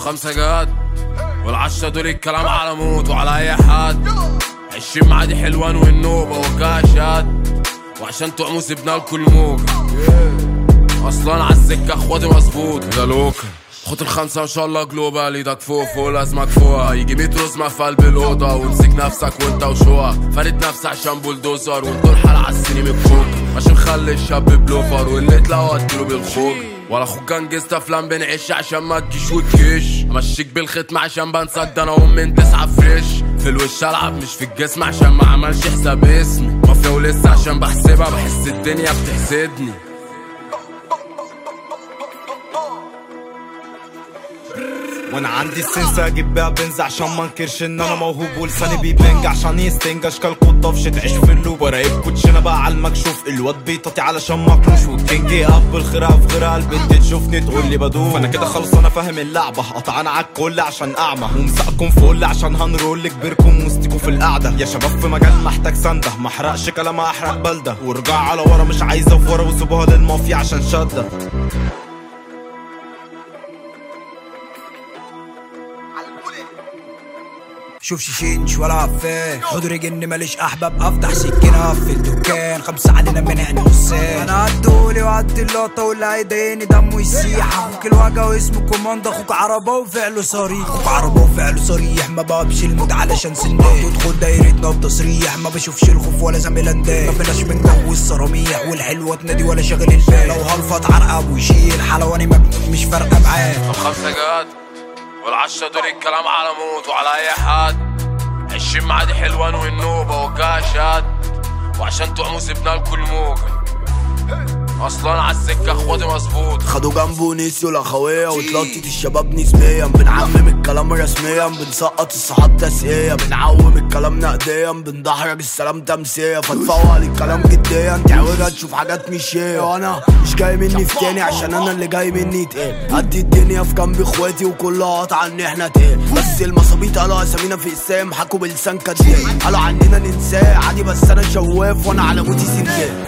خمسة جاد والعشرة دول الكلام على موت وعلى أي حد عشرين معادي حلوان والنوبة وكاشات وعشان تعموا سيبنا لكل موجة اصلا عالسكة اخواتي مظبوط يا لوكا خد الخمسة ان شاء الله جلوبال ايدك فوق فوق لازمك فوق يجي 100 رزمة في قلب الأوضة وامسك نفسك وانت وشوها فارد نفسك عشان بولدوزر وانتو الحال عالسيني مكفوك ماشي مخلي الشاب بلوفر واللي تلاقوا اديله بالخوج ولا اخوك جنجست افلام بنعيش عشان ما تجيش وتكش امشيك بالختم عشان بنساك ده انا ام من تسعة فريش في الوش العب مش في الجسم عشان ما عملش حساب اسمي مافيا ولسه عشان بحسبها بحس الدنيا بتحسدني وانا عندي السنس اجيب بيها بنز عشان ما انكرش ان انا موهوب ولساني بيبنج عشان يستنج اشكالكوا الطفش تعيش في اللوب وراقب كوتشينا بقى على المكشوف الواد بيطاطي علشان مكروش والكينج يقبل خيرها في غيرها البنت تشوفني تقول لي بدوب فانا كده خلاص انا فاهم اللعبه قطعان على الكل عشان اعمى ومسقكم فل عشان هنرول كبيركم وسطكم في القعده يا شباب في مجال محتاج سنده ما احرقش كلام احرق بلده وارجع على ورا مش عايزه في ورا وسيبوها للمافيا عشان شده شوف شيشينش ولا عفان حضري جن ماليش احباب افتح سكينه في الدكان خمسه علينا من عين حسين انا عدولي وعدي اللقطه واللي هيضايقني دمه يسيح اخوك الوجع واسمه كوماندو اخوك عربه وفعله صريح اخوك عربه وفعله صريح ما بقبش الموت علشان سندان تدخل دايرتنا بتصريح ما بشوفش الخوف ولا زميل اندان ما بلاش من جو الصراميح والحلوه تنادي ولا شاغل البال لو هلفط عرقب ويشيل حلواني مجنون مش فارقه معاه خمسة جاد والعشرة دول الكلام على موت وعلى أي حد عشرين معادي حلوان والنوبة وكاشات وعشان تعموا سيبنا لكل موجة أصلا عالسكة اخواتي مظبوط خدوا جنبه نسيوا الاخويه وتلطت الشباب نسبيا بنعمم الكلام رسميا بنسقط الصحاب تسقية بنعوم الكلام نقديا بندحرج السلام تمسية فتفوق الكلام جديا تعوجها تشوف حاجات مش هي وانا مش جاي مني في تاني عشان انا اللي جاي مني تقيل قد الدنيا في جنب اخواتي وكلها قطع ان احنا تقيل بس المصابيط قالوا اسامينا في اسام حكوا بلسان كداب قالوا عننا ننساه عادي بس انا شواف وانا على موتي سنجاب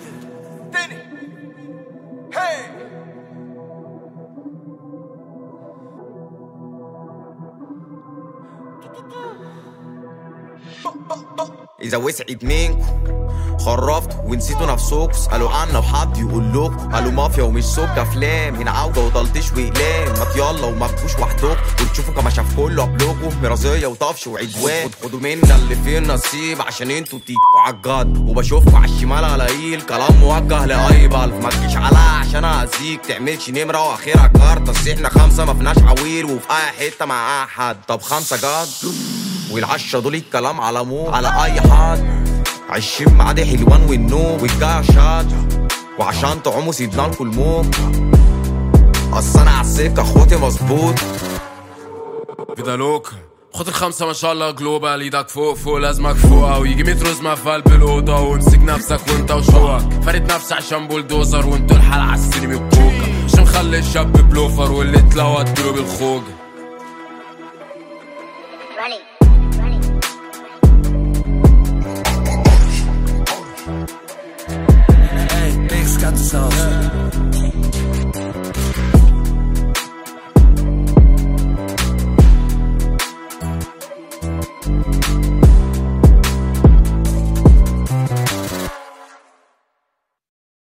إذا وسعت منكم خرفت ونسيتوا نفسكم اسألوا عنا وحد يقول لكم قالوا مافيا ومش سوق أفلام هنا عودة وضلتش وإقلام ما يلا وما تبقوش وحدكم وتشوفوا كما شاف كله قبلكم مرازية وطفش وعدوان خدوا منا اللي فيه النصيب عشان انتوا تيجوا عالجد وبشوفكوا على الشمال قليل كلام موجه لأي بلف ما تجيش عليا عشان أذيك تعملش نمرة وآخرها كارت أصل احنا خمسة ما فيناش عويل وفي أي حتة مع أي حد طب خمسة جد والعشرة دول الكلام على مو على اي حد عشرين معادي حلوان والنوم والجاشات وعشان تعوموا سيدنا لكم الموت اصل انا عالسكة اخواتي مظبوط كده لوكا خد الخمسة ما شاء الله جلوبال ايدك فوق فوق لازمك فوقها ويجي 100 رزمة في قلب الأوضة وامسك نفسك وانت وشوقك فارد نفسك عشان بولدوزر وانتوا الحال عالسيني بكوكا عشان مخلي الشاب بلوفر واللي تلاقوا اديله بالخوجة Hey, Nick's got the sauce.